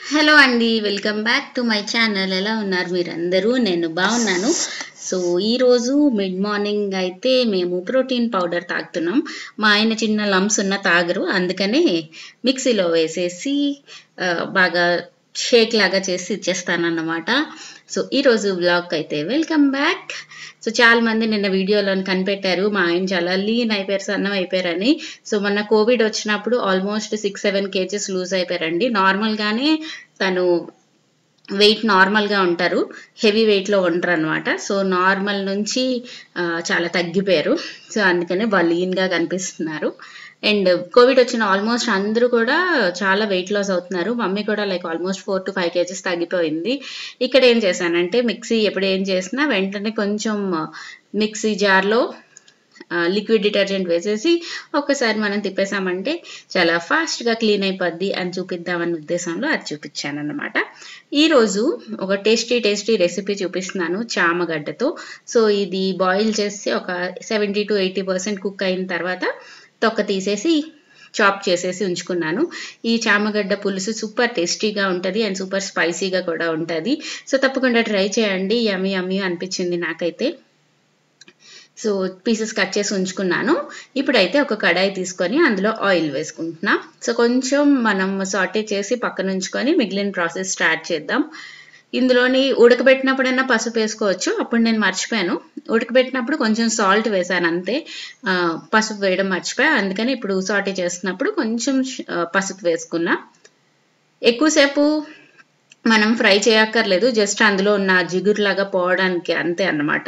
Hello అండి welcome back to my channel ఎలా ఉన్నారు మీరందరూ నేను బాగున్నాను సో ఈరోజు మిడ్ మార్నింగ్ అయితే మేము ప్రోటీన్ పౌడర్ తాగుతున్నాం మా ఆయన చిన్న లంప్స్ ఉన్న తాగరు అందుకనే మిక్సీలో వేసేసి ఆ, బాగా షేక్ లాగా చేసి ఇచ్చేస్తానన్నమాట సో ఈరోజు బ్లాగ్ అయితే వెల్కమ్ బ్యాక్ సో చాలా మంది నిన్న వీడియోలో కనిపెట్టారు మా ఆయన చాలా లీన్ అయిపోయారు సన్నం అయిపోయారని సో మొన్న కోవిడ్ వచ్చినప్పుడు almost six seven kgs lose అయిపోయారండి నార్మల్గానే తను వెయిట్ నార్మల్గా ఉంటారు హెవీ వెయిట్లో ఉండరు అనమాట సో నార్మల్ నుంచి ఆ, చాలా తగ్గిపోయారు సో అందుకనే వాళ్ళు లీన్గా కనిపిస్తున్నారు అండ్ కోవిడ్ వచ్చిన ఆల్మోస్ట్ అందరూ కూడా చాలా వెయిట్ లాస్ అవుతున్నారు మమ్మీ కూడా like almost four to five kgs తగ్గిపోయింది ఇక్కడ ఏం చేశానంటే మిక్సీ ఎప్పుడు ఏం చేసినా వెంటనే కొంచెం మిక్సీ జార్లో లిక్విడ్ డిటర్జెంట్ వేసేసి ఒక్కసారి మనం తిప్పేసామంటే చాలా ఫాస్ట్గా క్లీన్ అయిపోద్ది అని చూపిద్దామన్న ఉద్దేశంలో అది చూపించాను అనమాట ఈరోజు ఒక టేస్టీ టేస్టీ రెసిపీ చూపిస్తున్నాను చామగడ్డతో సో ఇది బాయిల్ చేసి ఒక seventy to eighty percent cook అయిన తర్వాత తొక్క తీసేసి చాప్ చేసేసి ఉంచుకున్నాను ఈ చామగడ్డ పులుసు సూపర్ టేస్టీగా ఉంటుంది అండ్ సూపర్ స్పైసీగా కూడా ఉంటుంది సో తప్పకుండా ట్రై చేయండి యమ్మీ యమ్మీ అనిపించింది నాకైతే సో పీసెస్ కట్ చేసి ఉంచుకున్నాను ఇప్పుడైతే ఒక కడాయి తీసుకొని అందులో ఆయిల్ వేసుకుంటున్నా సో కొంచెం మనం సాటే చేసి పక్కన ఉంచుకొని మిగిలిన ప్రాసెస్ స్టార్ట్ చేద్దాం ఇందులోని ఉడకబెట్టినప్పుడైనా పసుపు వేసుకోవచ్చు అప్పుడు నేను మర్చిపోయాను ఉడకబెట్టినప్పుడు కొంచెం సాల్ట్ వేసాను అంతే ఆ, పసుపు వేయడం మర్చిపోయా అందుకని ఇప్పుడు సాటే చేస్తున్నప్పుడు కొంచెం ఆ, పసుపు వేసుకున్నా ఎక్కువసేపు మనం ఫ్రై చేయక్కర్లేదు జస్ట్ అందులో ఉన్న జిగురులాగా పోవడానికి అంతే అన్నమాట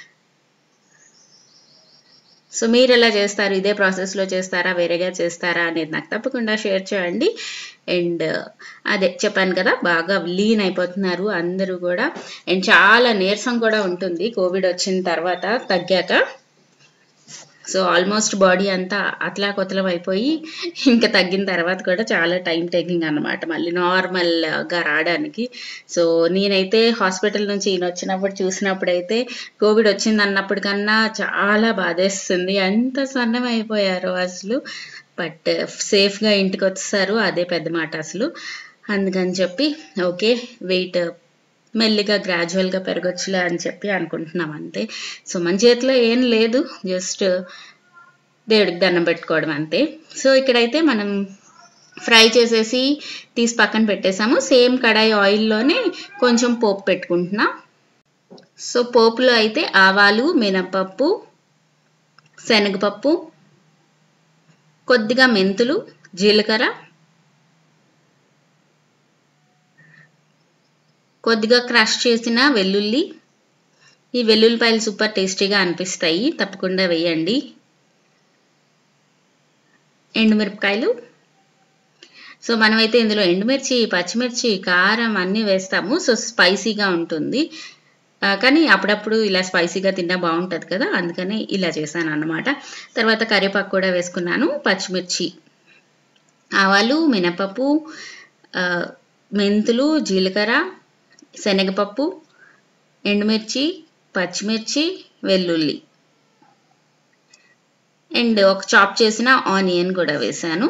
సో మీరు ఎలా చేస్తారు ఇదే ప్రాసెస్లో చేస్తారా వేరేగా చేస్తారా అనేది నాకు తప్పకుండా షేర్ చేయండి అండ్ అదే చెప్పాను కదా బాగా లీన్ అయిపోతున్నారు అందరూ కూడా అండ్ చాలా నీరసం కూడా ఉంటుంది కోవిడ్ వచ్చిన తర్వాత తగ్గాక సో ఆల్మోస్ట్ బాడీ అంతా అతలా కొతలం అయిపోయి ఇంకా తగ్గిన తర్వాత కూడా చాలా టైం టేకింగ్ అనమాట మళ్ళీ నార్మల్గా రావడానికి సో నేనైతే హాస్పిటల్ నుంచి ఈయన వచ్చినప్పుడు చూసినప్పుడు అయితే కోవిడ్ వచ్చింది అన్నప్పుడు కన్నా చాలా బాధేస్తుంది ఎంత సన్నం అయిపోయారు అసలు బట్ సేఫ్గా ఇంటికి వచ్చేసారు అదే పెద్ద మాట అసలు అందుకని చెప్పి ఓకే వెయిట్ మెల్లిగా గ్రాడ్యువల్గా పెరగచ్చులే అని చెప్పి అనుకుంటున్నాం అంతే సో మన చేతిలో ఏం లేదు జస్ట్ దేవుడికి దండం పెట్టుకోవడం అంతే సో ఇక్కడైతే మనం ఫ్రై చేసేసి తీసి పక్కన పెట్టేసాము సేమ్ కడాయి ఆయిల్లోనే కొంచెం పోపు పెట్టుకుంటున్నా సో పోపులో అయితే ఆవాలు మినపప్పు శనగపప్పు కొద్దిగా మెంతులు జీలకర్ర కొద్దిగా క్రష్ చేసిన వెల్లుల్లి ఈ వెల్లుల్లిపాయలు సూపర్ టేస్టీగా అనిపిస్తాయి తప్పకుండా వేయండి ఎండుమిరపకాయలు సో మనమైతే ఇందులో ఎండుమిర్చి పచ్చిమిర్చి కారం అన్నీ వేస్తాము సో స్పైసీగా ఉంటుంది ఆ, కానీ అప్పుడప్పుడు ఇలా స్పైసీగా తిన్నా బాగుంటుంది కదా అందుకని ఇలా చేశాను అన్నమాట తర్వాత కరివేపాకు కూడా వేసుకున్నాను పచ్చిమిర్చి ఆవాలు మినపప్పు ఆ, మెంతులు జీలకర్ర శనగపప్పు ఎండుమిర్చి పచ్చిమిర్చి వెల్లుల్లి అండ్ ఒక చాప్ చేసిన ఆనియన్ కూడా వేసాను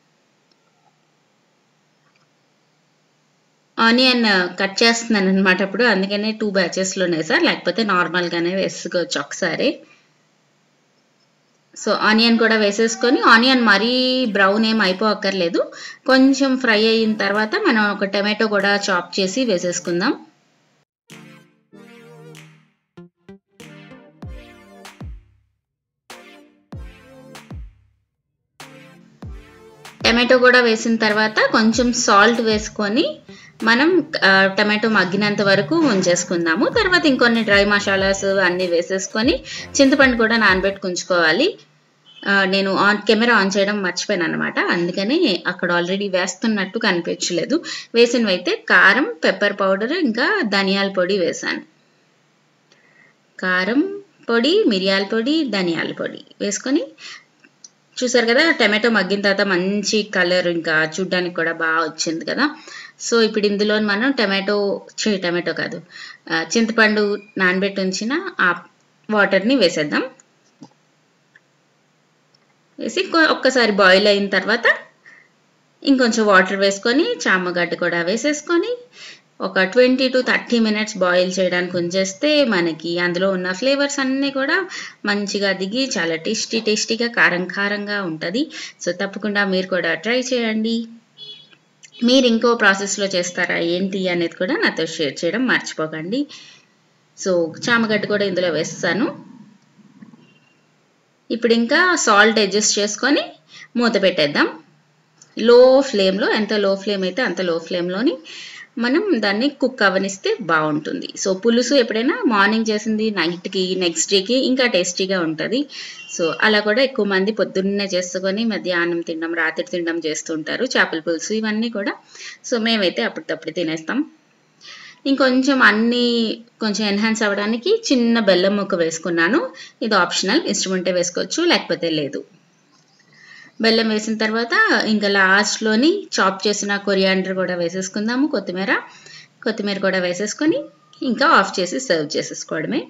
ఆనియన్ కట్ చేస్తున్నాను అనమాట అప్పుడు అందుకనే టూ బ్యాచెస్లోనే సార్ లేకపోతే నార్మల్గానే వేసుకోవచ్చు ఒకసారి సో ఆనియన్ కూడా వేసేసుకొని ఆనియన్ మరీ బ్రౌన్ ఏం అయిపోక్కర్లేదు కొంచెం ఫ్రై అయిన తర్వాత మనం ఒక టమాటో కూడా చాప్ చేసి వేసేసుకుందాం టమాటో కూడా వేసిన తర్వాత కొంచెం సాల్ట్ వేసుకొని మనం ఆ, టమాటో మగ్గినంత వరకు ఉంచేసుకుందాము తర్వాత ఇంకొన్ని డ్రై మసాలాస్ అన్నీ వేసేసుకొని చింతపండు కూడా నానబెట్టుకు ఉంచుకోవాలి ఆ, నేను ఆన్ కెమెరా ఆన్ చేయడం మర్చిపోయాను అనమాట అందుకని అక్కడ ఆల్రెడీ వేస్తున్నట్టు కనిపించలేదు వేసినవి అయితే కారం పెప్పర్ పౌడర్ ఇంకా ధనియాల పొడి వేసాను కారం పొడి మిరియాల పొడి ధనియాల పొడి వేసుకొని చూసారు కదా టమాటో మగ్గిన తర్వాత మంచి కలర్ ఇంకా చూడ్డానికి కూడా బాగా వచ్చింది కదా సో ఇప్పుడు ఇందులో మనం టమాటో ఛీ, టమాటో కాదు ఆ, చింతపండు నానబెట్టి ఉంచిన ఆ వాటర్ని వేసేద్దాం వేసి కొ- ఒక్కసారి బాయిల్ అయిన తర్వాత ఇంకొంచెం వాటర్ వేసుకొని చామగడ్డ కూడా వేసేసుకొని ఒక twenty to thirty minutes boil చేయడానికి ఉంచేస్తే మనకి అందులో ఉన్న ఫ్లేవర్స్ అన్నీ కూడా మంచిగా దిగి చాలా టేస్టీ టేస్టీగా కారం కారంగా ఉంటుంది సో తప్పకుండా మీరు కూడా ట్రై చేయండి మీరు ఇంకో ప్రాసెస్లో చేస్తారా ఏంటి అనేది కూడా నాతో షేర్ చేయడం మర్చిపోకండి సో చామగడ్డ కూడా ఇందులో వేస్తాను ఇప్పుడు ఇంకా సాల్ట్ అడ్జస్ట్ చేసుకొని మూత పెట్టేద్దాం లో ఫ్లేమ్లో ఎంత లో ఫ్లేమ్ అయితే అంత లో ఫ్లేమ్లోని మనం దాన్ని కుక్ అవనిస్తే బాగుంటుంది సో పులుసు ఎప్పుడైనా మార్నింగ్ చేసింది నైట్కి నెక్స్ట్ డేకి ఇంకా టేస్టీగా ఉంటుంది సో అలా కూడా ఎక్కువ మంది పొద్దున్నే చేసుకొని మధ్యాహ్నం తినడం రాత్రి తినడం చేస్తుంటారు చేపల పులుసు ఇవన్నీ కూడా సో మేమైతే అప్పటికప్పుడు తినేస్తాం ఇంకొంచెం అన్ని కొంచెం ఎన్హాన్స్ అవ్వడానికి చిన్న బెల్లం ముక్క వేసుకున్నాను ఇది ఆప్షనల్ ఇష్టముంటే వేసుకోవచ్చు లేకపోతే లేదు బెల్లం వేసిన తర్వాత ఇంకా లాస్ట్లోని చాప్ చేసిన కొరియాండర్ కూడా వేసేసుకుందాము కొత్తిమీర కొత్తిమీర కూడా వేసేసుకొని ఇంకా ఆఫ్ చేసి సర్వ్ చేసేసుకోవడమే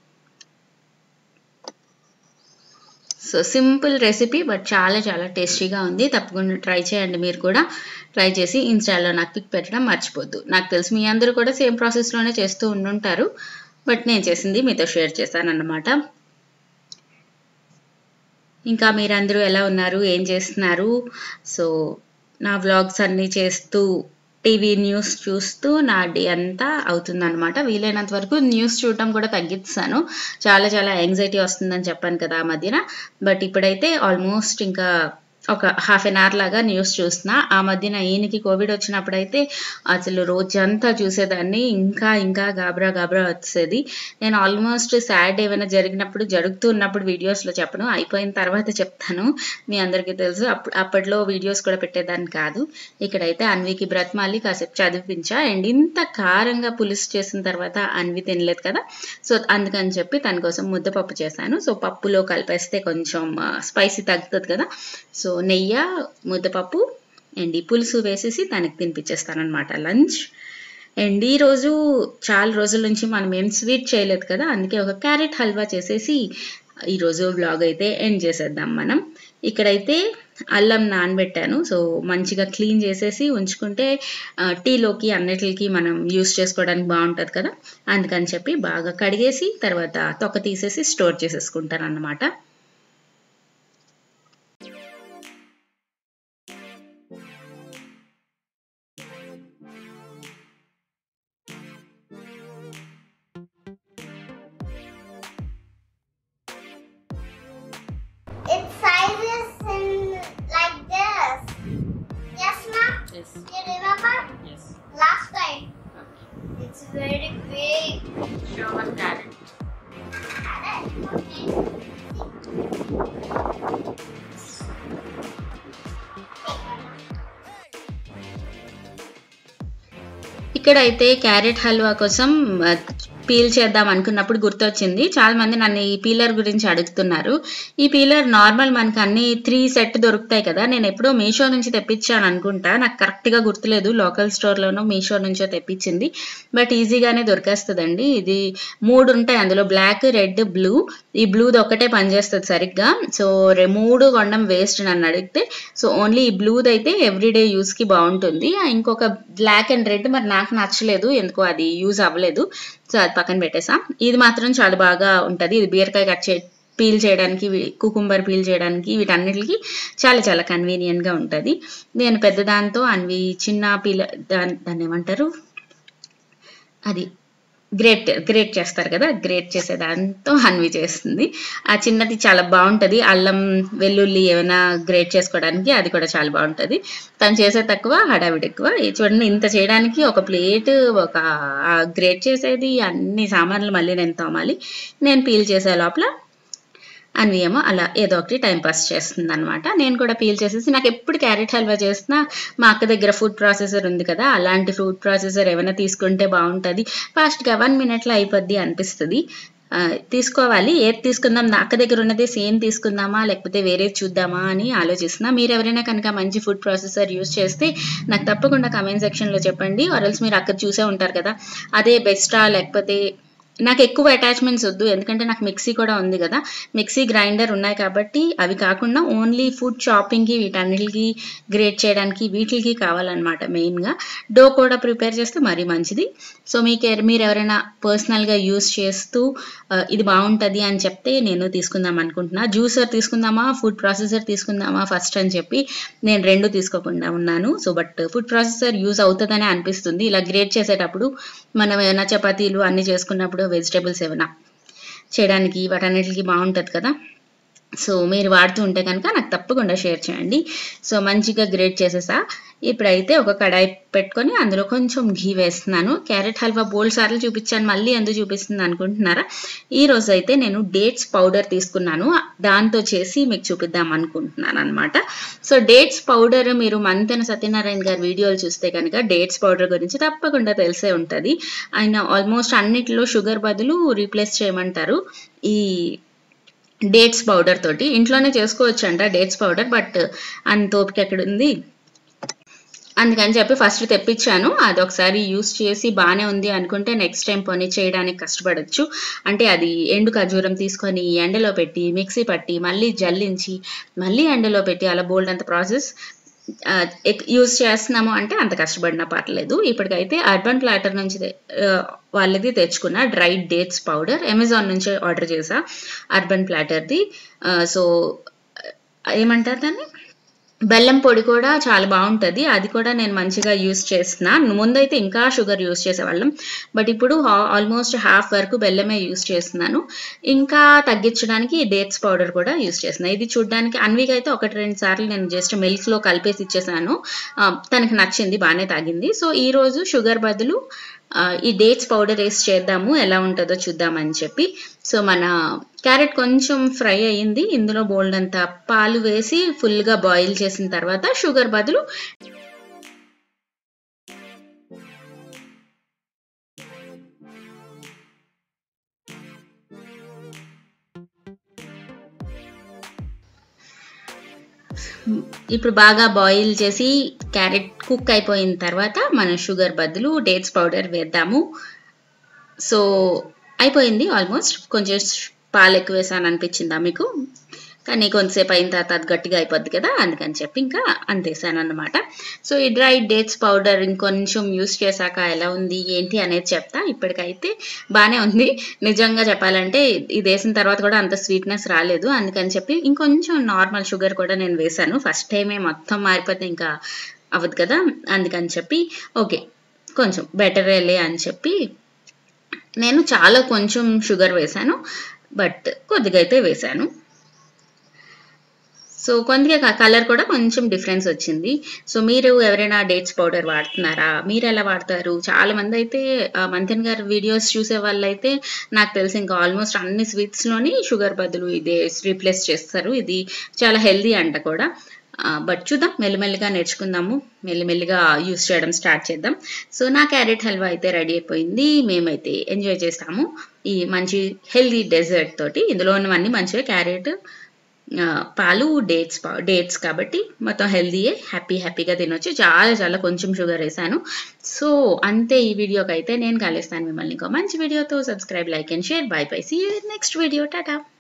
సో సింపుల్ రెసిపీ బట్ చాలా చాలా టేస్టీగా ఉంది తప్పకుండా ట్రై చేయండి మీరు కూడా ట్రై చేసి ఇన్స్టాలో నాకు పిక్ పెట్టడం మర్చిపోద్దు నాకు తెలిసి మీ అందరూ కూడా సేమ్ ప్రాసెస్లోనే చేస్తూ ఉండుంటారు బట్ నేను చేసింది మీతో షేర్ చేశాను అన్నమాట ఇంకా మీరందరూ ఎలా ఉన్నారు ఏం చేస్తున్నారు సో నా వ్లాగ్స్ అన్నీ చేస్తూ టీవీ న్యూస్ చూస్తూ నా డే అంతా అవుతుందన్నమాట వీలైనంత వరకు న్యూస్ చూడటం కూడా తగ్గిస్తాను చాలా చాలా యాంగ్జైటీ వస్తుందని చెప్పాను కదా ఆ మధ్యన బట్ ఇప్పుడైతే ఆల్మోస్ట్ ఇంకా ఒక హాఫ్ అన్ అవర్ లాగా న్యూస్ చూస్తున్నా ఆ మధ్యన ఈయనకి కోవిడ్ వచ్చినప్పుడైతే అసలు రోజంతా చూసేదాన్ని ఇంకా ఇంకా గాబరా గాబరా వచ్చేది నేను ఆల్మోస్ట్ సాడ్ ఏమైనా జరిగినప్పుడు జరుగుతూ ఉన్నప్పుడు వీడియోస్లో చెప్పను అయిపోయిన తర్వాత చెప్తాను మీ అందరికీ తెలుసు అప్పుడు అప్పట్లో వీడియోస్ కూడా పెట్టేదాన్ని కాదు ఇక్కడైతే అన్వికి బ్రతమాలి కాసేపు చదివించా అండ్ ఇంత కారంగా పులుసు చేసిన తర్వాత అన్వి తినలేదు కదా సో అందుకని చెప్పి తన కోసం ముద్దపప్పు చేశాను సో పప్పులో కలిపేస్తే కొంచెం స్పైసీ తగ్గుతుంది కదా సో నెయ్యి ముద్దపప్పు అండ్ ఈ పులుసు వేసేసి తనకి తినిపించేస్తాను అనమాట లంచ్ అండ్ ఈరోజు చాలా రోజుల నుంచి మనం ఏం స్వీట్ చేయలేదు కదా అందుకే ఒక క్యారెట్ హల్వా చేసేసి ఈరోజు బ్లాగ్ అయితే ఎండ్ చేసేద్దాం మనం ఇక్కడైతే అల్లం నానబెట్టాను సో మంచిగా క్లీన్ చేసేసి ఉంచుకుంటే టీలోకి అన్నిటికి మనం యూస్ చేసుకోవడానికి బాగుంటుంది కదా అందుకని చెప్పి బాగా కడిగేసి తర్వాత తొక్క తీసేసి స్టోర్ చేసేసుకుంటాను అన్నమాట Its sizes in like this. Yes, ma'am. Yes. You remember Yes. last time? It's very big. Show one carrot. Okay. ఇక్కడైతే క్యారెట్ హల్వా కోసం ఆ, పీల్ చేద్దాం అనుకున్నప్పుడు గుర్తొచ్చింది చాలా మంది నన్ను ఈ పీలర్ గురించి అడుగుతున్నారు ఈ పీలర్ నార్మల్ మనకి అన్ని త్రీ సెట్ దొరుకుతాయి కదా నేను ఎప్పుడో మీషో నుంచి తెప్పించాను అనుకుంటా నాకు కరెక్ట్గా గుర్తులేదు లోకల్ స్టోర్లోనో మీషో నుంచో తెప్పించింది బట్ ఈజీగానే దొరికేస్తుందండి ఇది మూడు ఉంటాయి అందులో బ్లాక్ రెడ్ బ్లూ ఈ బ్లూది ఒక్కటే పనిచేస్తుంది సరిగ్గా సో రె- మూడు కొనడం వేస్ట్ నన్ను అడిగితే సో ఓన్లీ ఈ బ్లూది అయితే ఎవ్రీడే యూస్కి బాగుంటుంది ఆ ఇంకొక బ్లాక్ అండ్ రెడ్ మరి నాకు నచ్చలేదు ఎందుకో అది యూజ్ అవ్వలేదు సో అది పక్కన పెట్టేసాం ఇది మాత్రం చాలా బాగా ఉంటుంది ఇది బీరకాయ కట్ చే పీల్ చేయడానికి కుకుంబర్ పీల్ చేయడానికి వీటన్నిటికి చాలా చాలా కన్వీనియంట్గా ఉంటుంది నేను పెద్ద దాంతో అన్వి చిన్న పీల దాని దాన్ని ఏమంటారు అది గ్రేట్ గ్రేట్ చేస్తారు కదా గ్రేట్ చేసే దాంతో హన్వి చేస్తుంది ఆ చిన్నది చాలా బాగుంటుంది అల్లం వెల్లుల్లి ఏమైనా గ్రేట్ చేసుకోవడానికి అది కూడా చాలా బాగుంటుంది తను చేసే తక్కువ హడావిడి ఎక్కువ ఈ చూడండి ఇంత చేయడానికి ఒక ప్లేట్ ఒక గ్రేట్ చేసేది అన్ని సామాన్లు మళ్ళీ నేను తోమాలి నేను పీల్ చేసే లోపల అన్వి ఏమో అలా ఏదో ఒకటి టైం పాస్ చేస్తుంది అనమాట నేను కూడా పీల్ చేసేసి నాకు ఎప్పుడు క్యారెట్ హల్వా చేసినా మా అక్క దగ్గర ఫుడ్ ప్రాసెసర్ ఉంది కదా అలాంటి ఫుడ్ ప్రాసెసర్ ఏమైనా తీసుకుంటే బాగుంటుంది ఫాస్ట్గా వన్ మినిట్లో అయిపోద్ది అనిపిస్తుంది ఆ, తీసుకోవాలి ఏది తీసుకుందాం నా అక్క దగ్గర ఉన్నది సేమ్ తీసుకుందామా లేకపోతే వేరేది చూద్దామా అని ఆలోచిస్తున్నా మీరు ఎవరైనా కనుక మంచి ఫుడ్ ప్రాసెసర్ యూస్ చేస్తే నాకు తప్పకుండా కమెంట్ సెక్షన్లో చెప్పండి ఆర్ఎల్స్ మీరు అక్కడ చూసే ఉంటారు కదా అదే బెస్టా లేకపోతే నాకు ఎక్కువ అటాచ్మెంట్స్ వద్దు ఎందుకంటే నాకు మిక్సీ కూడా ఉంది కదా మిక్సీ గ్రైండర్ ఉన్నాయి కాబట్టి అవి కాకుండా ఓన్లీ ఫుడ్ షాపింగ్కి వీటన్నిటికి గ్రేట్ చేయడానికి వీటికి కావాలన్నమాట మెయిన్గా డో కూడా ప్రిపేర్ చేస్తే మరీ మంచిది సో మీకు మీరు ఎవరైనా పర్సనల్గా యూస్ చేస్తూ ఆ, ఇది బాగుంటుంది అని చెప్తే నేను తీసుకుందాం అనుకుంటున్నా జ్యూసర్ తీసుకుందామా ఫుడ్ ప్రాసెసర్ తీసుకుందామా ఫస్ట్ అని చెప్పి నేను రెండు తీసుకోకుండా ఉన్నాను so but food processor use అవుతుందని అనిపిస్తుంది ఇలా గ్రేట్ చేసేటప్పుడు మనం ఏమైనా చపాతీలు అన్ని చేసుకున్నప్పుడు వెజిటేబుల్స్ ఏమైనా చేయడానికి వాటన్నిటికి బాగుంటుంది కదా సో మీరు వాడుతూ ఉంటే కనుక నాకు తప్పకుండా షేర్ చేయండి సో మంచిగా గ్రేట్ చేసేసా ఇప్పుడైతే ఒక కడాయి పెట్టుకొని అందులో కొంచెం ఘీ వేస్తున్నాను క్యారెట్ హల్వా బోల్డ్ సార్లు చూపించాను మళ్ళీ ఎందుకు చూపిస్తుంది అనుకుంటున్నారా ఈ రోజు అయితే నేను డేట్స్ పౌడర్ తీసుకున్నాను దాంతో చేసి మీకు చూపిద్దాం అనుకుంటున్నాను అనమాట సో డేట్స్ పౌడర్ మీరు మంతెన సత్యనారాయణ గారి వీడియోలు చూస్తే కనుక డేట్స్ పౌడర్ గురించి తప్పకుండా తెలిసే ఉంటుంది ఆయన ఆల్మోస్ట్ అన్నిటిలో షుగర్ బదులు రీప్లేస్ చేయమంటారు ఈ డేట్స్ పౌడర్ తోటి ఇంట్లోనే చేసుకోవచ్చు అంట డేట్స్ పౌడర్ బట్ అంత ఓపిక ఎక్కడ ఉంది అందుకని చెప్పి ఫస్ట్ తెప్పించాను అది ఒకసారి యూస్ చేసి బాగానే ఉంది అనుకుంటే నెక్స్ట్ టైం పని చేయడానికి కష్టపడచ్చు అంటే అది ఎండు ఖర్జూరం తీసుకొని ఎండలో పెట్టి మిక్సీ పట్టి మళ్ళీ జల్లించి మళ్ళీ ఎండలో పెట్టి అలా బోల్డ్ అంత ప్రాసెస్ యూజ్ చేస్తున్నాము అంటే అంత కష్టపడినా పర్లేదు ఇప్పటికైతే అర్బన్ ప్లాటర్ నుంచి తె- ఆ, వాళ్ళది తెచ్చుకున్న డ్రైడ్ డేట్స్ పౌడర్ అమెజాన్ నుంచి ఆర్డర్ చేసా అర్బన్ ప్లాటర్ది సో ఏమంటారు దాన్ని బెల్లం పొడి కూడా చాలా బాగుంటుంది అది కూడా నేను మంచిగా యూస్ చేస్తున్నా ముందైతే ఇంకా షుగర్ యూస్ చేసేవాళ్ళం బట్ ఇప్పుడు ఆల్మోస్ట్ హాఫ్ వరకు బెల్లమే యూస్ చేస్తున్నాను ఇంకా తగ్గించడానికి డేట్స్ పౌడర్ కూడా యూస్ చేస్తున్నాను ఇది చూడడానికి అన్వికి అయితే ఒకటి రెండు సార్లు నేను జస్ట్ మిల్క్లో కలిపేసి ఇచ్చేసాను ఆ, తనకి నచ్చింది బాగానే తాగింది సో ఈ రోజు షుగర్ బదులు ఆ, ఈ డేట్స్ పౌడర్ వేసి చేద్దాము ఎలా ఉంటుందో చూద్దామని చెప్పి సో మన క్యారెట్ కొంచెం ఫ్రై అయ్యింది ఇందులో బోల్డ్ అంత పాలు వేసి ఫుల్గా బాయిల్ చేసిన తర్వాత షుగర్ బదులు ఇప్పుడు బాగా బాయిల్ చేసి క్యారెట్ కుక్ అయిపోయిన తర్వాత మనం షుగర్ బదులు డేట్స్ పౌడర్ వేద్దాము సో అయిపోయింది ఆల్మోస్ట్ కొంచెం పాలు ఎక్కువ వేసాను అనిపించిందా మీకు కానీ కొంతసేపు అయిన తర్వాత అది గట్టిగా అయిపోద్ది కదా అందుకని చెప్పి ఇంకా అంతేసాను అనమాట సో ఈ డ్రై డేట్స్ పౌడర్ ఇంకొంచెం యూస్ చేశాక ఎలా ఉంది ఏంటి అనేది చెప్తా ఇప్పటికైతే బాగానే ఉంది నిజంగా చెప్పాలంటే ఇది వేసిన తర్వాత కూడా అంత స్వీట్నెస్ రాలేదు అందుకని చెప్పి ఇంకొంచెం నార్మల్ షుగర్ కూడా నేను వేసాను ఫస్ట్ టైమే మొత్తం మారిపోతే ఇంకా అవ్వదు కదా అందుకని చెప్పి ఓకే కొంచెం బెటర్ వెళ్ళే అని చెప్పి నేను చాలా కొంచెం షుగర్ వేశాను బట్ కొద్దిగా అయితే వేశాను సో కొద్దిగా కలర్ కూడా కొంచెం డిఫరెన్స్ వచ్చింది సో మీరు ఎవరైనా డేట్స్ పౌడర్ వాడుతున్నారా మీరు ఎలా వాడతారు చాలా మంది అయితే ఆ, మంథన్ గారి వీడియోస్ చూసే వాళ్ళైతే నాకు తెలిసి ఇంకా ఆల్మోస్ట్ అన్ని స్వీట్స్లోని షుగర్ బదులు ఇదే రీప్లేస్ చేస్తారు ఇది చాలా హెల్దీ అంట కూడా బట్ చూద్దాం మెల్లిమెల్లిగా నేర్చుకుందాము మెల్లిమెల్లిగా యూస్ చేయడం స్టార్ట్ చేద్దాం సో నా క్యారెట్ హల్వా అయితే రెడీ అయిపోయింది మేమైతే ఎంజాయ్ చేస్తాము ఈ మంచి హెల్దీ డెజర్ట్ తోటి ఇందులో ఉన్నవన్నీ మంచిగా క్యారెట్ ఆ, పాలు డేట్స్ డేట్స్ కాబట్టి మొత్తం హెల్దీయే హ్యాపీ హ్యాపీగా తినొచ్చు చాలా చాలా కొంచెం షుగర్ వేసాను సో అంతే ఈ వీడియోకి అయితే నేను కలుస్తాను మిమ్మల్ని ఇంకో మంచి వీడియోతో subscribe like and share bye bye see next video Tata